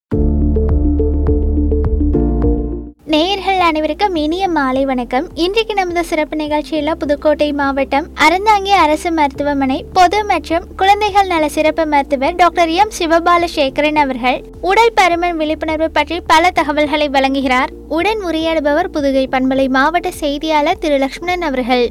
நேயர்கள் அனைவருக்கும் இனிய மாலை வணக்கம் இன்றைக்கு நமது சிறப்பு நிகழ்ச்சியில் புதுக்கோட்டை மாவட்டம் அறந்தாங்கி அரசு மருத்துவமனை பொது மற்றும் குழந்தைகள் நல சிறப்பு மருத்துவர் டாக்டர் எம் சிவபாலசேகரன் அவர்கள் உடல் பருமன் விழிப்புணர்வு பற்றி பல தகவல்களை வழங்குகிறார் உடன் உரையாடுபவர் புதுகை பண்பலை மாவட்ட செய்தியாளர் திரு லக்ஷ்மணன் அவர்கள்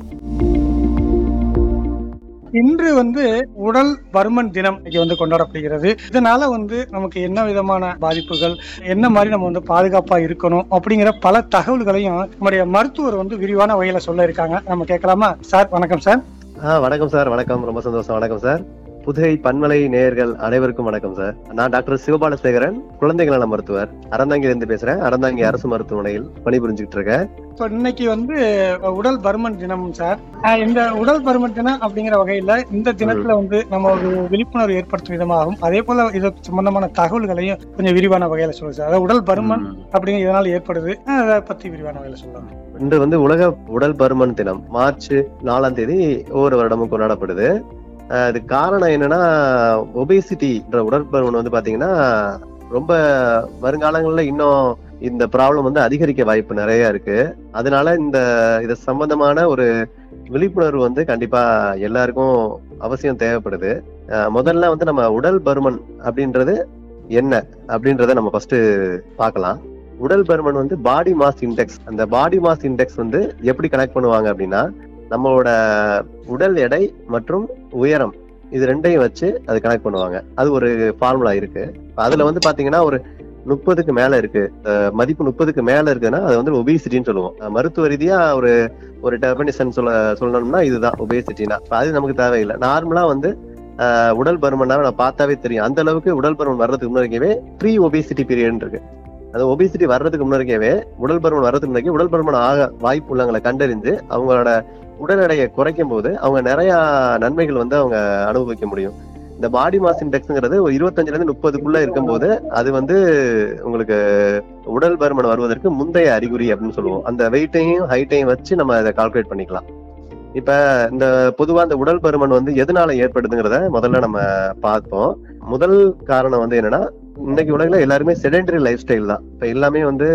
இன்று வந்து உடல் பருமன் தினம் இன்னைக்கு வந்து கொண்டாடப்படுகிறது இதனால வந்து நமக்கு என்ன விதமான பாதிப்புகள் என்ன மாதிரி நம்ம வந்து பாதுகாப்பா இருக்கணும் அப்படிங்கிற பல தகவல்களையும் நம்முடைய மருத்துவர் வந்து விரிவான வகையில சொல்ல இருக்காங்க நம்ம கேட்கலாமா சார் வணக்கம் சார் ஆ வணக்கம் சார் வணக்கம் ரொம்ப சந்தோஷம் வணக்கம் சார் புதுகை பன்மலை நேயர்கள் அனைவருக்கும் வணக்கம் சார் நான் டாக்டர் சிவபாலசேகரன் குழந்தைகள் நல மருத்துவர் அறந்தாங்கில இருந்து பேசுறேன் அறந்தாங்கி அரசு மருத்துவமனையில் பணிபுரிஞ்சுக்கிட்டு இருக்கேன் இப்போ இன்னைக்கு வந்து உடல் பருமன் தினம் சார் ஆஹ் இந்த உடல் பருமன் தினம் அப்படிங்கிற வகையில இந்த தினத்துல வந்து நம்ம ஒரு விழிப்புணர்வு ஏற்படுத்தும் விதமாகும் அதே போல இது சம்பந்தமான தகவல்களையும் கொஞ்சம் விரிவான வகையில சொல்லுங்க சார் அதாவது உடல் பருமன் அப்படிங்கிற இதனால ஏற்படுது ஆஹ் அதை பத்தி விரிவான வகையில சொல்லுங்க இன்று வந்து உலக உடல் பருமன் தினம் மார்ச் நாலாம் தேதி ஒவ்வொரு வருடமும் கொண்டாடப்படுது ஆஹ் இதுக்கு காரணம் என்னன்னா ஒபேசிட்டின்ற உடற்பருமன் வந்து பாத்தீங்கன்னா ரொம்ப வருங்காலங்கள்ல இன்னும் இந்த ப்ராப்ளம் வந்து அதிகரிக்க வாய்ப்பு நிறைய இருக்கு அதனால இந்த இது சம்பந்தமான ஒரு விழிப்புணர்வு வந்து கண்டிப்பா எல்லாருக்கும் அவசியம் தேவைப்படுது ஆஹ் முதல்ல வந்து நம்ம உடல் பருமன் அப்படின்றது என்ன அப்படின்றத நம்ம ஃபர்ஸ்ட் பார்க்கலாம் உடல் பருமன் வந்து பாடி மாஸ் இண்டெக்ஸ் அந்த பாடி மாஸ் இண்டெக்ஸ் வந்து எப்படி கனெக்ட் பண்ணுவாங்க அப்படின்னா நம்மளோட உடல் எடை மற்றும் உயரம் இது ரெண்டையும் வச்சு அது கனெக்ட் பண்ணுவாங்க அது ஒரு ஃபார்முலா இருக்கு அதுல வந்து பாத்தீங்கன்னா ஒரு முப்பதுக்கு மேல இருக்கு அஹ் மதிப்பு முப்பதுக்கு மேல இருக்குன்னா அது வந்து ஒபிசிட்டின்னு சொல்லுவோம் அஹ் மருத்துவ ரீதியா ஒரு ஒரு டெபனிஷன் சொல்ல சொல்லணும்னா இதுதான் ஒபேசிட்டினா அது நமக்கு தேவையில்லை நார்மலா வந்து அஹ் உடல் பருமனா நான் பார்த்தாவே தெரியும் அந்த அளவுக்கு உடல் பருமன் வர்றதுக்கு முன்னாடிக்கவே ப்ரீ ஒபிசிட்டி பீரியட் இருக்கு அந்த ஒபிசிட்டி வர்றதுக்கு முன்னாடிக்கவே உடல் பருமன் வர்றதுக்கு முன்னாடி உடல் பருமன் ஆக வாய்ப்பு உள்ளவங்களை கண்டறிஞ்சு அவங்களோட உடல் எடையை குறைக்கும் போது அவங்க நிறைய நன்மைகள் வந்து அவங்க அனுபவிக்க முடியும் இந்த பாடி மாஸ் இண்டெக்ஸ்ங்கிறது ஒரு இருபத்தஞ்சுல இருந்து முப்பதுக்குள்ள இருக்கும்போது அது வந்து உங்களுக்கு உடல் பருமன் வருவதற்கு முந்தைய அறிகுறி அப்படின்னு சொல்லுவோம் அந்த வெயிட்டையும் ஹைட்டையும் வச்சு நம்ம அதை கால்குலேட் பண்ணிக்கலாம் இப்ப இந்த பொதுவா இந்த உடல் பருமன் வந்து எதனால ஏற்படுதுங்கிறத முதல்ல நம்ம பார்ப்போம் முதல் காரணம் வந்து என்னன்னா இன்னைக்கு உலகில் எல்லாருமே செடென்டரி லைஃப் ஸ்டைல் தான் இப்ப எல்லாமே வந்து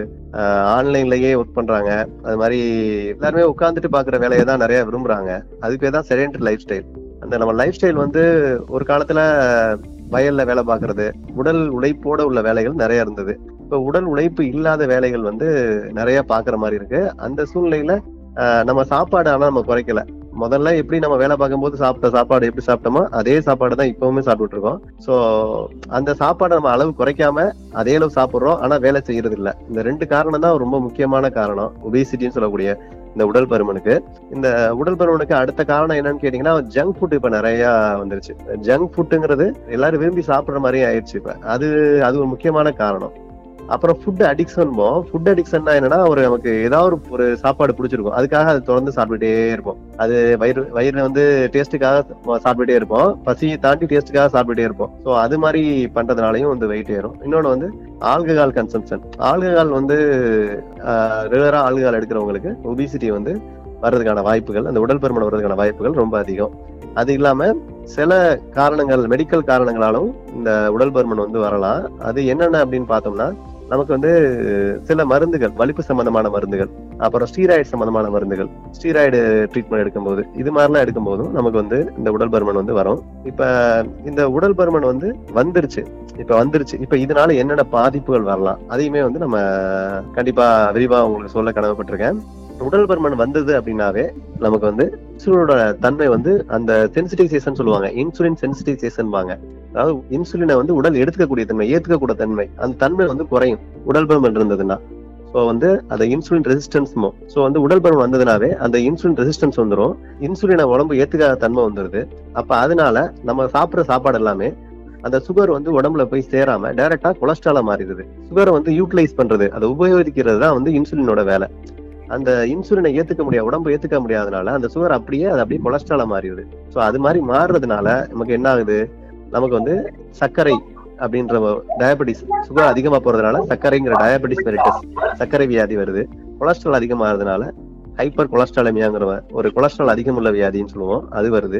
ஆன்லைன்லயே ஒர்க் பண்றாங்க அது மாதிரி எல்லாருமே உட்கார்ந்துட்டு பாக்குற வேலையை தான் நிறைய விரும்புறாங்க அதுக்கு பேர் தான் செடென்டரி லைஃப் ஸ்டைல் அந்த நம்ம லைஃப் ஸ்டைல் வந்து ஒரு காலத்துல வயல்ல வேலை பார்க்கறது உடல் உழைப்போட உள்ள வேலைகள் நிறைய இருந்தது இப்ப உடல் உழைப்பு இல்லாத வேலைகள் வந்து நிறைய பாக்குற மாதிரி இருக்கு அந்த சூழ்நிலையில ஆஹ் நம்ம சாப்பாடு ஆனா நம்ம குறைக்கல முதல்ல எப்படி நம்ம வேலை பார்க்கும்போது சாப்பிட்ட சாப்பாடு எப்படி சாப்பிட்டோமோ அதே சாப்பாடு தான் இப்பவுமே சாப்பிட்டுட்டு இருக்கோம் சோ அந்த சாப்பாடை நம்ம அளவு குறைக்காம அதே அளவு சாப்பிடுறோம் ஆனா வேலை செய்யறது இல்ல இந்த ரெண்டு காரணம் தான் ரொம்ப முக்கியமான காரணம் ஒபிசிட்டின்னு சொல்லக்கூடிய இந்த உடல் பருமனுக்கு இந்த உடல் பருமனுக்கு அடுத்த காரணம் என்னன்னு கேட்டீங்கன்னா ஜங்க் ஃபுட் இப்ப நிறைய வந்துருச்சு ஜங்க் ஃபுட்டுங்கிறது எல்லாரும் விரும்பி சாப்பிடுற மாதிரி ஆயிடுச்சு இப்ப அது அது ஒரு முக்கியமான காரணம் அப்புறம் ஃபுட் அடிக்ஷன் ஃபுட் அடிக்ஷன்னா என்னன்னா ஒரு நமக்கு ஏதாவது ஒரு ஒரு சாப்பாடு பிடிச்சிருக்கும் அதுக்காக அதை தொடர்ந்து சாப்பிட்டுட்டே இருப்போம் அது வயிறு வயிறு வந்து டேஸ்ட்டுக்காக சாப்பிட்டுட்டே இருப்போம் பசியை தாண்டி டேஸ்ட்டுக்காக சாப்பிட்டுட்டே இருப்போம் ஸோ அது மாதிரி பண்றதுனாலையும் வந்து வெயிட் ஏறும் இன்னொன்று வந்து ஆல்கஹால் கன்சம்ஷன் ஆல்கஹால் வந்து ரெகுலரா ஆல்கஹால் எடுக்கிறவங்களுக்கு ஒபிசிட்டி வந்து வர்றதுக்கான வாய்ப்புகள் அந்த உடல் பருமன் வர்றதுக்கான வாய்ப்புகள் ரொம்ப அதிகம் அது இல்லாம சில காரணங்கள் மெடிக்கல் காரணங்களாலும் இந்த உடல் பருமன் வந்து வரலாம் அது என்னென்ன அப்படின்னு பார்த்தோம்னா நமக்கு வந்து சில மருந்துகள் வலிப்பு சம்பந்தமான மருந்துகள் அப்புறம் ஸ்டீராய்டு சம்பந்தமான மருந்துகள் ஸ்டீராய்டு ட்ரீட்மெண்ட் எடுக்கும்போது இது மாதிரிலாம் எடுக்கும்போதும் நமக்கு வந்து இந்த உடல் பருமன் வந்து வரும் இப்ப இந்த உடல் பருமன் வந்து வந்துருச்சு இப்ப வந்துருச்சு இப்ப இதனால என்னென்ன பாதிப்புகள் வரலாம் அதையுமே வந்து நம்ம கண்டிப்பா விரிவா உங்களுக்கு சொல்ல கடமைப்பட்டிருக்கேன் உடல் பருமன் வந்தது அப்படின்னாவே நமக்கு வந்து இன்சுலினோட தன்மை வந்து அந்த சென்சிட்டைசேஷன் சொல்லுவாங்க இன்சுலின் சென்சிட்டைசேஷன் வாங்க அதாவது இன்சுலினை வந்து உடல் எடுத்துக்கக்கூடிய தன்மை ஏத்துக்கக்கூடிய தன்மை அந்த தன்மை வந்து குறையும் உடல் பருமன் இருந்ததுன்னா ஸோ வந்து அந்த இன்சுலின் ரெசிஸ்டன்ஸ்மோ ஸோ வந்து உடல் பருமன் வந்ததுனாவே அந்த இன்சுலின் ரெசிஸ்டன்ஸ் வந்துடும் இன்சுலினை உடம்பு ஏத்துக்காத தன்மை வந்துருது அப்ப அதனால நம்ம சாப்பிட்ற சாப்பாடு எல்லாமே அந்த சுகர் வந்து உடம்புல போய் சேராம டைரக்டா கொலஸ்ட்ராலா மாறிடுது சுகரை வந்து யூட்டிலைஸ் பண்றது அதை உபயோகிக்கிறது தான் வந்து இன்சுலினோட வேலை அந்த இன்சுலினை ஏத்துக்க முடியாது உடம்பு ஏத்துக்க முடியாதனால அந்த சுகர் அப்படியே அது அப்படியே கொலஸ்ட்ராலா மாறிடுது ஸோ அது மாதிரி மாறுறதுனால நமக்கு என்ன ஆகுது நமக்கு வந்து சர்க்கரை அப்படின்ற டயபெட்டிஸ் சுகர் அதிகமா போறதுனால சர்க்கரைங்கிற டயபெட்டிஸ் மெரிட்டஸ் சர்க்கரை வியாதி வருது கொலஸ்ட்ரால் அதிகமாகிறதுனால ஹைப்பர் கொலஸ்ட்ராலமியாங்கிற ஒரு கொலஸ்ட்ரால் அதிகமுள்ள வியாதின்னு சொல்லுவோம் அது வருது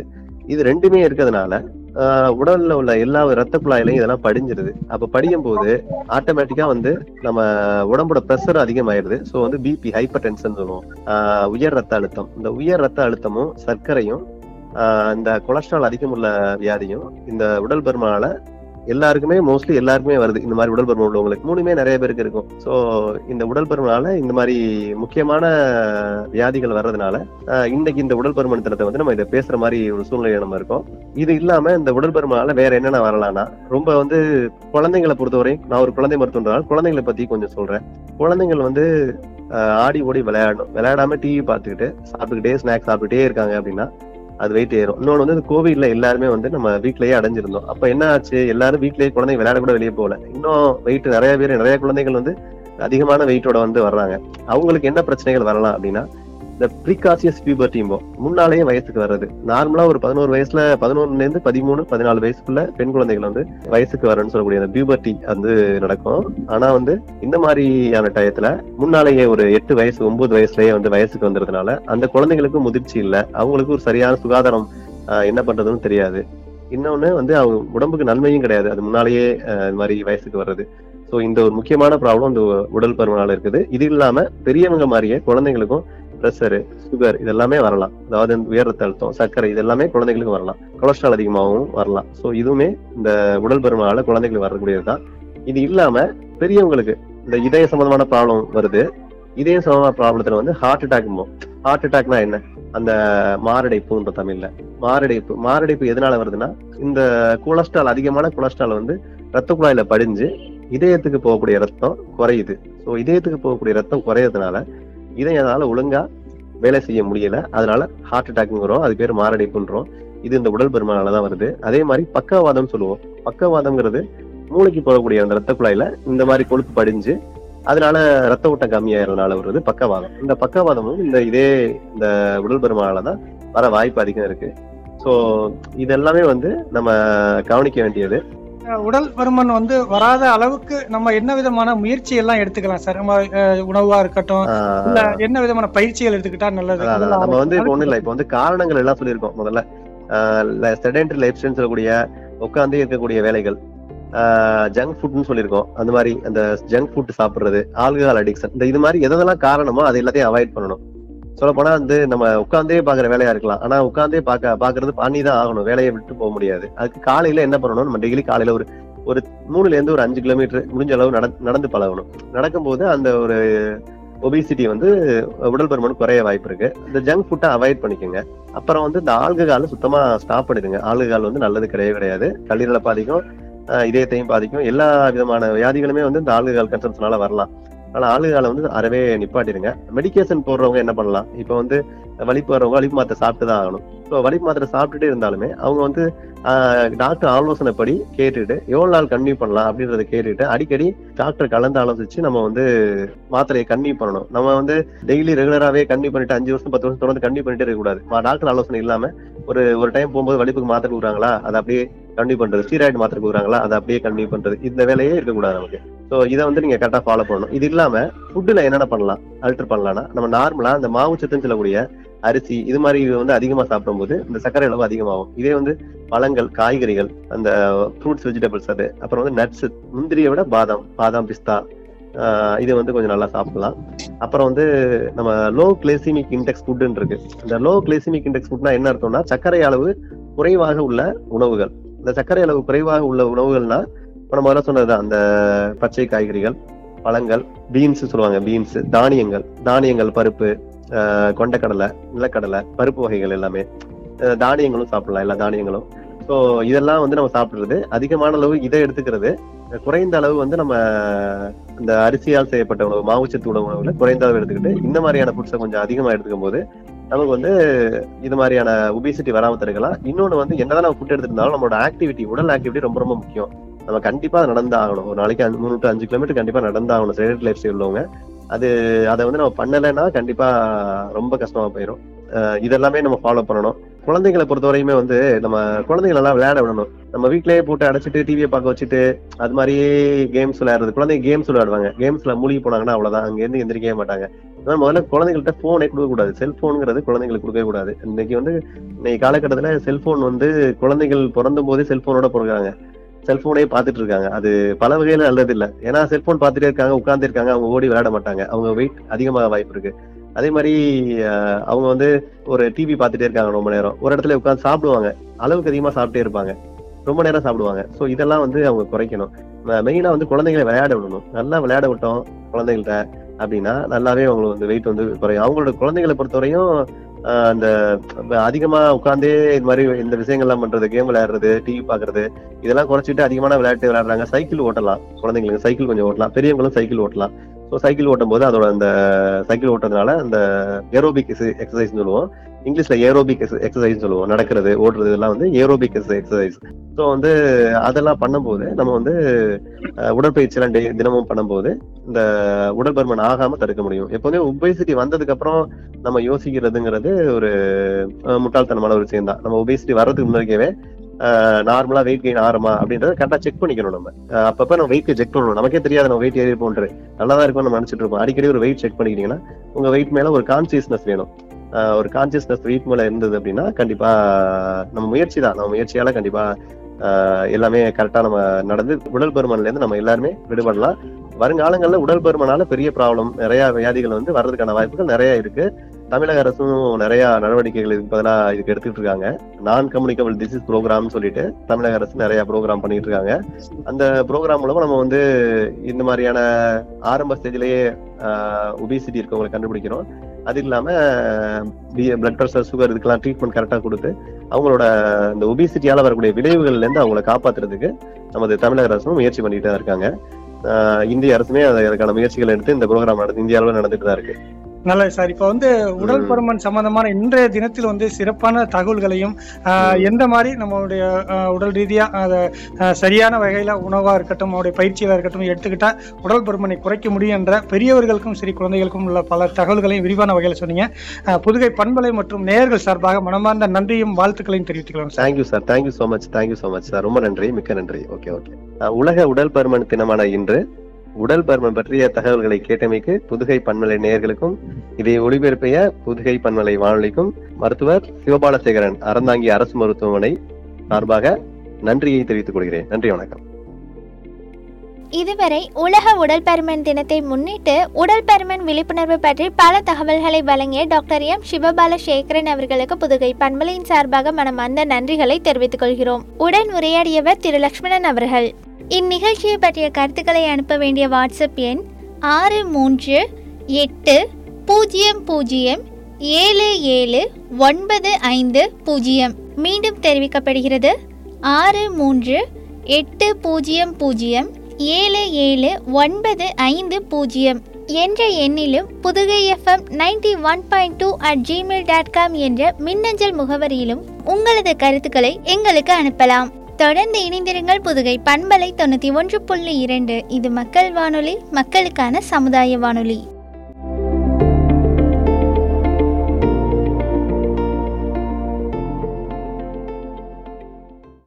இது ரெண்டுமே இருக்கிறதுனால ஆஹ் உடல்ல உள்ள எல்லா ரத்த குழாயிலையும் இதெல்லாம் படிஞ்சிருது அப்ப படியும் போது ஆட்டோமேட்டிக்கா வந்து நம்ம உடம்போட ப்ரெஷர் அதிகமாயிருது ஸோ வந்து பிபி ஹைப்பர் டென்ஷன் சொல்லுவோம் ஆஹ் உயர் ரத்த அழுத்தம் இந்த உயர் ரத்த அழுத்தமும் சர்க்கரையும் ஆஹ் இந்த கொலஸ்ட்ரால் அதிகம் உள்ள வியாதியும் இந்த உடல் பருமனால எல்லாருக்குமே மோஸ்ட்லி எல்லாருக்குமே வருது இந்த மாதிரி உடல் பருமன் உள்ளவங்களுக்கு மூணுமே நிறைய பேருக்கு இருக்கும் ஸோ இந்த உடல் பருமனால இந்த மாதிரி முக்கியமான வியாதிகள் வர்றதுனால ஆஹ் இன்னைக்கு இந்த உடல் பருமன் தினத்தை வந்து நம்ம இதை பேசுற மாதிரி ஒரு சூழ்நிலை நம்ம இருக்கோம் இது இல்லாம இந்த உடல் பருமனால வேற என்னென்ன வரலாம்னா ரொம்ப வந்து குழந்தைங்களை பொறுத்தவரை நான் ஒரு குழந்தை மருத்துவன்றதால குழந்தைங்களை பத்தி கொஞ்சம் சொல்றேன் குழந்தைகள் வந்து ஆஹ் ஆடி ஓடி விளையாடணும் விளையாடாம டிவி பார்த்துக்கிட்டு சாப்பிட்டுக்கிட்டே ஸ்நாக்ஸ் சாப்பிட்டுட்டே இருக்காங்க அப்படின்னா அது வெயிட் ஏறும் இன்னொன்று வந்து கோவிட்ல எல்லாருமே வந்து நம்ம வீட்லயே அடைஞ்சிருந்தோம் அப்ப என்ன ஆச்சு எல்லாரும் வீட்லயே குழந்தைங்க விளையாட கூட வெளியே போகல இன்னும் வெயிட் நிறைய பேர் நிறைய குழந்தைகள் வந்து அதிகமான வெயிட்டோட வந்து வர்றாங்க அவங்களுக்கு என்ன பிரச்சனைகள் வரலாம் அப்படின்னா இந்த ப்ரீகாசியஸ் பியூபர்ட்டிம்போ முன்னாலேயே வயசுக்கு வர்றது நார்மலா ஒரு பதினோரு வயசுல பதினொன்னுல இருந்து பதிமூணு பதினாலு வயசுக்குள்ள பெண் குழந்தைகள் வந்து வயசுக்கு வரணும்னு சொல்லக்கூடிய அந்த பியூபர்ட்டி வந்து நடக்கும் ஆனா வந்து இந்த மாதிரியான டயத்துல முன்னாலேயே ஒரு எட்டு வயசு ஒன்பது வயசுலயே வந்து வயசுக்கு வந்துறதுனால அந்த குழந்தைகளுக்கு முதிர்ச்சி இல்ல அவங்களுக்கு ஒரு சரியான சுகாதாரம் ஆஹ், என்ன பண்றதுன்னு தெரியாது இன்னொன்னு வந்து அவங்க உடம்புக்கு நன்மையும் கிடையாது அது முன்னாலேயே ஆஹ், இந்த மாதிரி வயசுக்கு வர்றது ஸோ இந்த ஒரு முக்கியமான ப்ராப்ளம் இந்த உடல் பருமனால இருக்குது இது இல்லாம பெரியவங்க மாதிரியே குழந்தைங்களுக்கும் ப்ரெஷரு சுகர் இதெல்லாமே வரலாம் அதாவது இந்த உயர் ரத்த அழுத்தம் சர்க்கரை இது எல்லாமே குழந்தைகளுக்கு வரலாம் கொலஸ்ட்ரால் அதிகமாகவும் வரலாம் ஸோ இதுவுமே இந்த உடல் பருமனால குழந்தைகளுக்கு வரக்கூடியது தான் இது இல்லாம பெரியவங்களுக்கு இந்த இதய சம்பந்தமான ப்ராப்ளம் வருது இதய சம்பந்தமான ப்ராப்ளத்துல வந்து ஹார்ட் அட்டாக் ஹார்ட் அட்டாக்னா என்ன அந்த மாரடைப்புன்ற தமிழ்ல மாரடைப்பு மாரடைப்பு எதனால வருதுன்னா இந்த கொலஸ்ட்ரால் அதிகமான கொலஸ்ட்ரால் வந்து ரத்த குழாயில படிஞ்சு இதயத்துக்கு போகக்கூடிய ரத்தம் குறையுது ஸோ இதயத்துக்கு போகக்கூடிய ரத்தம் குறையறதுனால இதயத்தால ஒழுங்கா வேலை செய்ய முடியல அதனால ஹார்ட் அட்டாக்ங்கிறோம் அது பேர் மாரடைப்புன்றோம் இது இந்த உடல் பருமனால தான் வருது அதே மாதிரி பக்கவாதம் சொல்லுவோம் பக்கவாதம்ங்கிறது மூளைக்கு போகக்கூடிய அந்த ரத்த குழாயில இந்த மாதிரி கொழுப்பு படிஞ்சு அதனால ரத்த ஓட்டம் கம்மியாகிறதுனால வருது பக்கவாதம் இந்த பக்கவாதமும் இந்த இதே இந்த உடல் பருமனால தான் வர வாய்ப்பு அதிகம் இருக்கு ஸோ இதெல்லாமே வந்து நம்ம கவனிக்க வேண்டியது அஹ் உடல் பருமன் வந்து வராத அளவுக்கு நம்ம என்ன விதமான முயற்சி எல்லாம் எடுத்துக்கலாம் சார் நம்ம அஹ், உணவா இருக்கட்டும் ஆஹ் இல்ல என்ன விதமான பயிற்சிகள் எடுத்துக்கிட்டா நல்லது அதான், அதான். நம்ம வந்து இப்போ ஒண்ணும் இல்ல இப்போ வந்து காரணங்கள் எல்லாம் சொல்லியிருக்கோம் முதல்ல செடென்டரி லைஃப் ஸ்டைல்னு சொல்லக்கூடிய உட்காந்தே இருக்கக்கூடிய வேலைகள் ஜங்க் ஃபுட்னு சொல்லியிருக்கோம் அந்த மாதிரி அந்த ஜங்க் ஃபுட் சாப்பிடுறது ஆல்கஹால் அடிக்ஷன் இந்த இது மாதிரி எதெல்லாம் காரணமோ அது எல்லாத்தையும் அவாய்ட் பண்ணணும் சொல்ல போனா வந்து நம்ம உட்காந்தே பாக்குற வேலையா இருக்கலாம் ஆனா உட்காந்தே பாக்க பாக்குறது பண்ணி தான் ஆகணும் வேலையை விட்டு போக முடியாது அதுக்கு காலையில என்ன பண்ணணும் நம்ம டெய்லி காலையில ஒரு ஒரு மூணுல இருந்து ஒரு அஞ்சு கிலோமீட்டர் முடிஞ்ச அளவு நட நடந்து பழகணும் நடக்கும்போது அந்த ஒரு ஒபிசிட்டி வந்து உடல் பருமன் குறைய வாய்ப்பு இருக்கு இந்த ஜங்க் ஃபுட்டை அவாய்ட் பண்ணிக்கோங்க அப்புறம் வந்து இந்த ஆல்கஹால் சுத்தமா ஸ்டாப் பண்ணிடுங்க ஆல்கஹால் வந்து நல்லது கிடையவே கிடையாது கல்லீரலை பாதிக்கும் அஹ் இதயத்தையும் பாதிக்கும் எல்லா விதமான வியாதிகளுமே வந்து இந்த ஆல்கஹால் கன்சம்ஷனால வரலாம் ஆனா ஆளுகால வந்து அறவே நிப்பாட்டிடுங்க மெடிகேஷன் போடுறவங்க என்ன பண்ணலாம் இப்போ வந்து வலிப்பு வரவங்க வலிப்பு மாத்திரை சாப்பிட்டு தான் ஆகணும் இப்போ வலிப்பு மாத்திரை சாப்பிட்டுட்டே இருந்தாலுமே அவங்க வந்து டாக்டர் ஆலோசனைப்படி கேட்டுட்டு எவ்வளவு நாள் கன்டினியூ பண்ணலாம் அப்படின்றத கேட்டுட்டு அடிக்கடி டாக்டர் கலந்து ஆலோசிச்சு நம்ம வந்து மாத்திரையை கன்டினியூ பண்ணணும் நம்ம வந்து டெய்லி ரெகுலராகவே கன்டினியூ பண்ணிட்டு அஞ்சு வருஷம் பத்து வருஷம் தொடர்ந்து கன்டினியூ பண்ணிட்டே இருக்கக்கூடாது மா- டாக்டர் ஆலோசனை இல்லாம ஒரு ஒரு டைம் போகும்போது வலிப்புக்கு மாத்திரை கொடுக்குறாங்களா அதை அப்படியே கன்டினியூ பண்றது ஸ்டீராய்டு மாத்திரை கொடுக்குறாங்களா அதை அப்படியே கன்டினியூ பண்றது இந்த வேலையே இருக்கக்கூடாது நமக்கு ஸோ இதை வந்து நீங்க கரெக்டாக ஃபாலோ பண்ணணும் இது இல்லாம ஃபுட்டுல என்னென்ன பண்ணலாம் அல்டர் பண்ணலாம்னா நம்ம நார்மலா இந்த மாவு சத்துன்னு சொல்லக்கூடிய அரிசி இது மாதிரி வந்து அதிகமா சாப்பிடும்போது இந்த சர்க்கரை அளவு அதிகமாகும் இதே வந்து பழங்கள் காய்கறிகள் அந்த ஃப்ரூட்ஸ் வெஜிடபிள்ஸ் அது அப்புறம் வந்து நட்ஸ் முந்திரியை விட பாதாம் பாதாம் பிஸ்தா ஆஹ் இது வந்து கொஞ்சம் நல்லா சாப்பிடலாம் அப்புறம் வந்து நம்ம லோ கிளைசிமிக் இண்டெக்ஸ் ஃபுட்னு இருக்கு இந்த லோ கிளைசிமிக் இண்டெக்ஸ் ஃபுட்னா என்ன அர்த்தம்னா சர்க்கரை அளவு குறைவாக உள்ள உணவுகள் இந்த சர்க்கரை அளவு குறைவாக உள்ள உணவுகள்னா இப்ப நம்ம முதல்ல சொன்னதுதான் அந்த பச்சை காய்கறிகள் பழங்கள் பீன்ஸ் சொல்லுவாங்க பீன்ஸ் தானியங்கள் தானியங்கள் பருப்பு ஆஹ் கொண்டைக்கடலை நிலக்கடலை பருப்பு வகைகள் எல்லாமே அஹ் தானியங்களும் சாப்பிடலாம் எல்லா தானியங்களும் ஸோ இதெல்லாம் வந்து நம்ம சாப்பிடுறது அதிகமான அளவு இதை எடுத்துக்கிறது குறைந்த அளவு வந்து நம்ம இந்த அரிசியால் செய்யப்பட்ட உணவு மாவுச்சத்து உணவு உணவுல குறைந்த அளவு எடுத்துக்கிட்டு இந்த மாதிரியான ஃபுட்ஸை கொஞ்சம் அதிகமா எடுத்துக்கும் போது நமக்கு வந்து இது மாதிரியான ஒபிசிட்டி வராம தடுக்கலாம் இன்னொன்னு வந்து என்னதான் நம்ம ஃபுட் எடுத்திருந்தாலும் நம்மளோட ஆக்டிவிட்டி உடல் ஆக்டிவிட்டி ரொம்ப ரொம்ப முக்கியம் நம்ம கண்டிப்பா அது நடந்தாகணும் ஒரு நாளைக்கு அஞ்சு மூணு டு அஞ்சு கிலோமீட்டர் கண்டிப்பா நடந்தாகணும் செடட் லைஃப் ஸ்டைல் உள்ளவங்க அது அதை வந்து நம்ம பண்ணலைன்னா கண்டிப்பா ரொம்ப கஷ்டமா போயிடும் அஹ் இதெல்லாமே நம்ம ஃபாலோ பண்ணணும் குழந்தைகளை பொறுத்தவரையுமே வந்து நம்ம குழந்தைகளை நல்லா விளையாட விடணும் நம்ம வீட்லயே போட்டு அடைச்சிட்டு டிவியை பார்க்க வச்சுட்டு அது மாதிரியே கேம்ஸ் விளையாடுறது குழந்தைங்க கேம்ஸ் விளையாடுவாங்க கேம்ஸ்ல மூழ்கி போனாங்கன்னா அவ்வளவுதான் அங்க இருந்து எந்திரிக்கவே மாட்டாங்க அதனால முதல்ல குழந்தைகள்ட்ட போனே கொடுக்க கூடாது செல்போனுங்கிறது குழந்தைங்களுக்கு கொடுக்கவே கூடாது இன்னைக்கு வந்து இன்னைக்கு காலகட்டத்துல செல்போன் வந்து குழந்தைகள் பிறந்த போதே செல்போனோட பிறகுறாங்க செல்போனே பார்த்துட்டு இருக்காங்க அது பல வகையில நல்லது இல்ல ஏன்னா செல்போன் பார்த்துட்டே இருக்காங்க உட்கார்ந்து இருக்காங்க அவங்க ஓடி விளையாட மாட்டாங்க அவங்க வெயிட் அதிகமாக வாய்ப்பு இருக்கு அதே மாதிரி அஹ், அவங்க வந்து ஒரு டிவி பார்த்துட்டே இருக்காங்க ரொம்ப நேரம் ஒரு இடத்துல உட்கார்ந்து சாப்பிடுவாங்க அளவுக்கு அதிகமா சாப்பிட்டே இருப்பாங்க ரொம்ப நேரம் சாப்பிடுவாங்க சோ இதெல்லாம் வந்து அவங்க குறைக்கணும் மெயினா வந்து குழந்தைங்களை விளையாட விடணும் நல்லா விளையாட விட்டோம் குழந்தைகள்ட்ட அப்படின்னா நல்லாவே அவங்களுக்கு வந்து வெயிட் வந்து குறையும் அவங்களோட குழந்தைகளை பொறுத்தவரையும் ஆஹ், அந்த அதிகமா உட்கார்ந்தே இந்த மாதிரி இந்த விஷயங்கள்லாம் பண்றது கேம் விளையாடுறது டிவி பாக்குறது இதெல்லாம் குறைச்சிட்டு அதிகமான விளையாட்டு விளையாடுறாங்க சைக்கிள் ஓட்டலாம் குழந்தைங்களுக்கு சைக்கிள் கொஞ்சம் ஓட்டலாம் பெரியவங்களும் சைக்கிள் ஓட்டலாம் ஸோ சைக்கிள் ஓட்டும் போது அதோட அந்த சைக்கிள் ஓட்டுறதுனால அந்த ஏரோபிக் எக்ஸசைஸ் சொல்லுவோம் இங்கிலீஷ்ல ஏரோபிக் எக்ஸசைஸ் சொல்லுவோம் நடக்கிறது ஓடுறது இதெல்லாம் வந்து ஏரோபிக் எக்ஸசைஸ் ஸோ வந்து அதெல்லாம் பண்ணும்போது நம்ம வந்து அஹ், உடற்பயிற்சி எல்லாம் டெய்- தினமும் பண்ணும்போது இந்த உடல் பருமன் ஆகாம தடுக்க முடியும் எப்போதுமே ஒபேசிட்டி வந்ததுக்கு அப்புறம் நம்ம யோசிக்கிறதுங்கிறது ஒரு அஹ், முட்டாள்தனமான ஒரு விஷயம் தான் நம்ம ஒபேசிட்டி வர்றதுக்கு முன்னாடியே நார்மலா வெயிட் கெயின் ஆறுமா அப்படின்றத கரெக்டா செக் பண்ணிக்கணும் நம்ம அஹ், அப்பப்ப நம்ம வெயிட் செக் பண்ணணும் நமக்கே தெரியாது நம்ம வெயிட் ஏறி போன்று நல்லா தான் இருக்கும் நம்ம நினைச்சிட்டு இருப்போம் அடிக்கடி ஒரு வெயிட் செக் பண்ணிக்கிட்டீங்கன்னா உங்க வெயிட் மேல ஒரு கான்சியஸ்னஸ் வேணும் அஹ், ஒரு கான்சியஸ்னஸ் வெயிட் மேல இருந்தது அப்படின்னா கண்டிப்பா நம்ம முயற்சி தான் நம்ம முயற்சியால கண்டிப்பா அஹ், எல்லாமே கரெக்டா நம்ம நடந்து உடல் பருமன்ல இருந்து நம்ம எல்லாருமே விடுபடலாம் வருங்காலங்கள்ல உடல் பருமனால பெரிய ப்ராப்ளம் நிறைய வியாதிகள் வந்து வர்றதுக்கான வாய்ப்புகள் நிறைய இருக்கு தமிழக அரசும் நிறைய நடவடிக்கைகள் இதுக்கு பதிலாக இதுக்கு எடுத்துட்டு இருக்காங்க நான் கம்யூனிகபிள் டிசீஸ் ப்ரோக்ராம் சொல்லிட்டு தமிழக அரசு நிறைய ப்ரோக்ராம் பண்ணிட்டு இருக்காங்க அந்த ப்ரோக்ராம் மூலமா நம்ம வந்து இந்த மாதிரியான ஆரம்ப ஸ்டேஜ்லயே ஒபிசிட்டி இருக்கவங்களை கண்டுபிடிக்கிறோம் அது இல்லாம பிளட் ப்ரெஷர் சுகர் இதுக்கெல்லாம் ட்ரீட்மெண்ட் கரெக்டா கொடுத்து அவங்களோட இந்த ஒபிசிட்டியால வரக்கூடிய விளைவுகள்ல இருந்து அவங்களை காப்பாத்துறதுக்கு நமது தமிழக அரசும் முயற்சி பண்ணிட்டு தான் இருக்காங்க ஆஹ் இந்திய அரசுமே அதை- அதுக்கான முயற்சிகள் எடுத்து இந்த ப்ரோக்ராம் நடந்து இந்திய அளவில் நடந்துட்டு தான் இருக்கு நல்லது சார் இப்ப வந்து உடல் ம். பருமன் சம்பந்தமான இன்றைய தினத்தில் வந்து சிறப்பான தகவல்களையும் ஆஹ், ம். எந்த மாதிரி நம்மளுடைய ஆஹ், உடல் ரீதியா அத ஆஹ், சரியான வகையில உணவா இருக்கட்டும் நம்மளுடைய பயிற்சியா இருக்கட்டும் எடுத்துக்கிட்டா உடல் பருமனை குறைக்க முடியும் என்ற பெரியவர்களுக்கும் சரி குழந்தைகளுக்கும் உள்ள பல தகவல்களையும் விரிவான வகையில சொன்னீங்க ஆஹ், புதுகை பண்பலை மற்றும் நேயர்கள் சார்பாக மனமார்ந்த நன்றியும் வாழ்த்துக்களையும் தெரிவித்துக்கலாம் sir thank you sir thank you so much thank you so much sir ரொம்ப நன்றி மிக்க நன்றி ஓகே ஓகே உலக உடல் பருமன் தினமான இன்று உடல் பருமன் பற்றிய தகவல்களை கேட்டமைக்கு புதுகை பன்மலை நேயர்களுக்கும் இதை ஒளிபரப்பிய புதுகை பன்மலை வானொலிக்கும் மருத்துவர் சிவபாலசேகரன் அறந்தாங்கி அரசு மருத்துவமனை சார்பாக நன்றியை தெரிவித்துக் கொள்கிறேன் நன்றி வணக்கம் இதுவரை உலக உடல் பருமன் தினத்தை முன்னிட்டு உடல் பருமன் விழிப்புணர்வு பற்றி பல தகவல்களை வழங்கிய டாக்டர் எம் சிவபால சேகரன் அவர்களுக்கு புதுகை பண்பலையின் சார்பாக மனமார்ந்த நன்றிகளை தெரிவித்துக் கொள்கிறோம் உடன் உரையாடியவர் திரு லக்ஷ்மணன் அவர்கள் இந்நிகழ்ச்சியை பற்றிய கருத்துக்களை அனுப்ப வேண்டிய வாட்ஸ்அப் எண் ஆறு மூன்று எட்டு பூஜ்ஜியம் பூஜ்ஜியம் ஏழு ஏழு ஒன்பது ஐந்து பூஜ்ஜியம் மீண்டும் தெரிவிக்கப்படுகிறது ஆறு மூன்று எட்டு பூஜ்ஜியம் பூஜ்ஜியம் ஏழு ஏழு ஒன்பது ஐந்து பூஜ்ஜியம் என்ற எண்ணிலும் Pudugai FM ninety one point two at Gmail dot com என்ற மின்னஞ்சல் முகவரியிலும் உங்களது கருத்துக்களை எங்களுக்கு அனுப்பலாம் தொடர்ந்து இணைந்திருங்கள் புதுகை பண்பலை தொண்ணூற்றி ஒன்று புள்ளி இரண்டு இது மக்கள் வானொலி மக்களுக்கான சமுதாய வானொலி